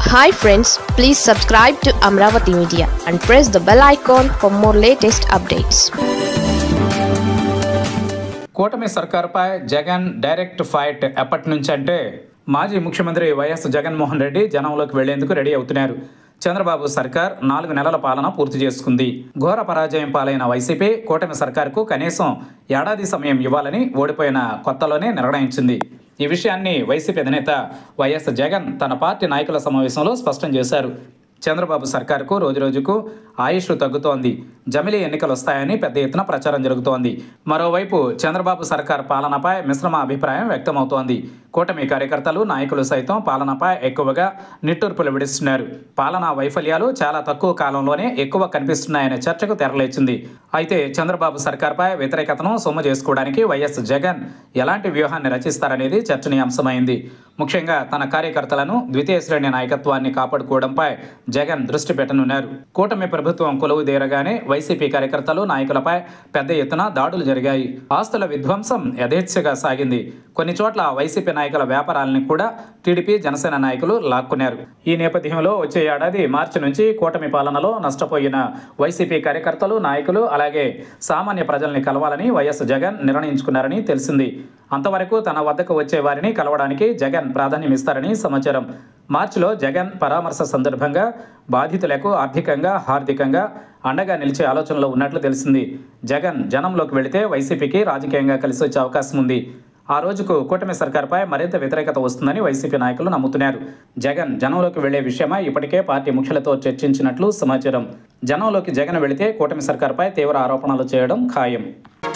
hi friends please subscribe to Amaravati media and press the bell icon for more latest updates కూటమి సర్కారుపై Jagan direct fight ఎప్పటి నుంచి అంటే మాజీ ముఖ్యమంత్రి వైఎస్ జగన్మోహన్ రెడ్డి జనంలోకి వెళ్లేందుకు రెడీ అవుతున్నారు చంద్రబాబు సర్కార్ నాలుగు నెలల పాలన పూర్తి చేసుకుంది ఘోర పరాజయం పాలైన వైసీపీ కూటమి సర్కార్కు కనీసం ఏడాది సమయం ఇవ్వాలని ఓడిపోయిన కొత్తలోనే నిర్ణయించింది ఈ విషయాన్ని వైసీపీ అధినేత వైఎస్ జగన్ తన పార్టీ నాయకుల సమావేశంలో స్పష్టం చేశారు చంద్రబాబు సర్కారుకు రోజురోజుకు ఆయుష్ తగ్గుతోంది జమిలీ ఎన్నికలు వస్తాయని పెద్ద ఎత్తున ప్రచారం జరుగుతోంది మరోవైపు చంద్రబాబు సర్కార్ పాలనపై మిశ్రమ అభిప్రాయం వ్యక్తమవుతోంది కూటమి కార్యకర్తలు నాయకులు సైతం పాలనపై ఎక్కువగా నిట్టూర్పులు విడుస్తున్నారు పాలనా వైఫల్యాలు చాలా తక్కువ కాలంలోనే ఎక్కువ కనిపిస్తున్నాయనే చర్చకు తెరలేచింది అయితే చంద్రబాబు సర్కార్పై వ్యతిరేకతను సొమ్ము చేసుకోవడానికి వైఎస్ జగన్ ఎలాంటి వ్యూహాన్ని రచిస్తారనేది చర్చనీయాంశమైంది ముఖ్యంగా తన కార్యకర్తలను ద్వితీయ శ్రేణి నాయకత్వాన్ని కాపాడుకోవడంపై జగన్ దృష్టి పెట్టనున్నారు కూటమి ప్రభుత్వం కొలువు తీరగానే వైసీపీ కార్యకర్తలు నాయకులపై పెద్ద ఎత్తున దాడులు జరిగాయి ఆస్తుల విధ్వంసం యథేచ్ఛగా సాగింది కొన్ని చోట్ల వైసీపీ నాయకుల వ్యాపారాలను కూడా టీడీపీ జనసేన నాయకులు లాక్కున్నారు ఈ నేపథ్యంలో వచ్చే ఏడాది మార్చి నుంచి కూటమి పాలనలో నష్టపోయిన వైసీపీ కార్యకర్తలు నాయకులు అలాగే సామాన్య ప్రజల్ని కలవాలని వైఎస్ జగన్ నిర్ణయించుకున్నారని తెలిసింది అంతవరకు తన వద్దకు వచ్చే వారిని కలవడానికి జగన్ ప్రాధాన్యమిస్తారని సమాచారం మార్చిలో జగన్ పరామర్శ సందర్భంగా బాధితులకు ఆర్థికంగా హార్దికంగా అండగా నిలిచే ఆలోచనలో ఉన్నట్లు తెలిసింది జగన్ జనంలోకి వెళితే వైసీపీకి రాజకీయంగా కలిసి వచ్చే అవకాశం ఉంది ఆ రోజుకు కూటమి సర్కార్పై మరింత వ్యతిరేకత వస్తుందని వైసీపీ నాయకులు నమ్ముతున్నారు జగన్ జనంలోకి వెళ్లే విషయమై ఇప్పటికే పార్టీ ముఖ్యులతో చర్చించినట్లు సమాచారం జనంలోకి జగన్ వెళితే కూటమి సర్కార్పై తీవ్ర ఆరోపణలు చేయడం ఖాయం